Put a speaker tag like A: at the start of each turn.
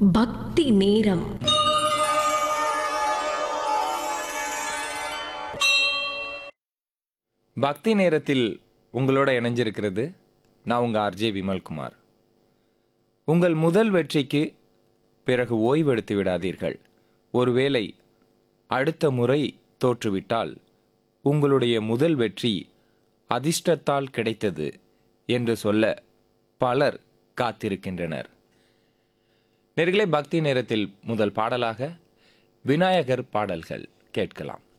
A: பக்தி நேரம்
B: பக்தி நேரத்தில் உங்களோட இணைஞ்சிருக்கிறது நான் உங்கள் ஆர்ஜே விமல்குமார் உங்கள் முதல் வெற்றிக்கு பிறகு ஓய்வெடுத்து விடாதீர்கள் ஒருவேளை அடுத்த முறை தோற்றுவிட்டால் உங்களுடைய முதல் வெற்றி அதிர்ஷ்டத்தால் கிடைத்தது என்று சொல்ல பலர் காத்திருக்கின்றனர் நேர்களே பக்தி நேரத்தில் முதல் பாடலாக விநாயகர் பாடல்கள் கேட்கலாம்